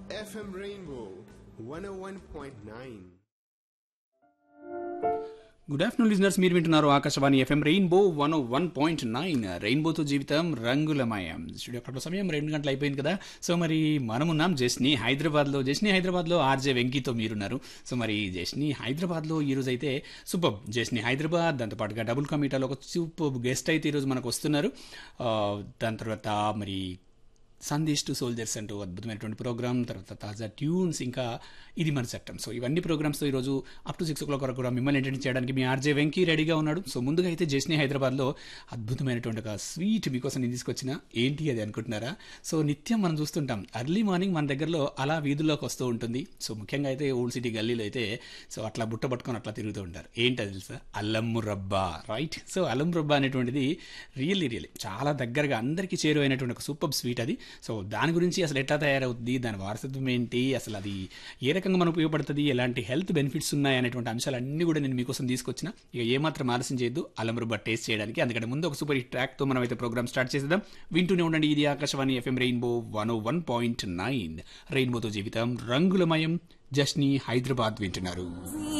FM Rainbow 101.9. Good afternoon listeners మీరు వింటున్నారు Akashvani FM Rainbow one one point nine రెయిన్బోతో జీవితం రంగులమయం స్టూడియో అక్కడ సమయం రెండు గంటలు అయిపోయింది కదా సో మరి మనమున్నాం జస్ని హైదరాబాద్లో జస్ని హైదరాబాద్లో ఆర్జే వెంకీతో మీరున్నారు సో మరి జస్ని హైదరాబాద్లో ఈరోజు అయితే సూపర్ జస్ని హైదరాబాద్ దాంతోపాటుగా డబుల్ కమిటాలో ఒక సూపర్ గెస్ట్ అయితే ఈరోజు మనకు వస్తున్నారు ఆ, దాని తర్వాత మరి సందేశ్ టు సోల్జర్స్ అంటూ అద్భుతమైనటువంటి ప్రోగ్రామ్ తర్వాత తాజా ట్యూన్స్ ఇంకా ఇది మన చట్టం సో ఇవన్నీ ప్రోగ్రామ్స్తో ఈరోజు up to six o'clock వరకు కూడా మిమ్మల్ని ఎంటర్టైన్ చేయడానికి మీ ఆర్జే వెంకీ రెడీగా ఉన్నాడు సో ముందుగా అయితే జస్ని హైదరాబాద్లో అద్భుతమైనటువంటి ఒక స్వీట్ మీకోసం నేను తీసుకొచ్చిన ఏంటి అది అనుకుంటున్నారా సో నిత్యం మనం చూస్తుంటాం ఎర్లీ మార్నింగ్ మన దగ్గరలో అలా వీధుల్లోకి వస్తూ ఉంటుంది సో ముఖ్యంగా అయితే ఓల్డ్ సిటీ గల్లీలో అయితే సో అట్లా బుట్ట పట్టుకొని అట్లా తిరుగుతూ ఉంటారు ఏంటి అది తెలుసా అల్లము రబ్బా రైట్ సో అల్లం రబ్బా అనేటువంటిది రియల్లీ రియల్లీ చాలా దగ్గరగా అందరికీ చేరువైనటువంటి ఒక సూపర్ స్వీట్ అది సో దాని గురించి అసలు ఎట్లా తయారవుతుంది దాని వారసత్వం ఏంటి అసలు అది ఏ రకంగా మనకు ఉపయోగపడుతుంది ఎలాంటి హెల్త్ బెనిఫిట్స్ ఉన్నాయి అనేటువంటి అంశాలన్నీ కూడా నేను మీకోసం తీసుకొచ్చిన ఇక ఏమాత్రం ఆలస్యం చేయొద్దు అల్లం రుబ్బా టేస్ట్ చేయడానికి అందుకంటే ముందు ఒక సూపర్ హిట్ ట్రాక్తో మనం అయితే ప్రోగ్రామ్ స్టార్ట్ చేసేద్దాం వింటూనే ఉండండి ఇది Akashvani FM Rainbow one one point nine రెయిన్బోతో జీవితం రంగులమయం జస్ని హైదరాబాద్ వింటున్నారు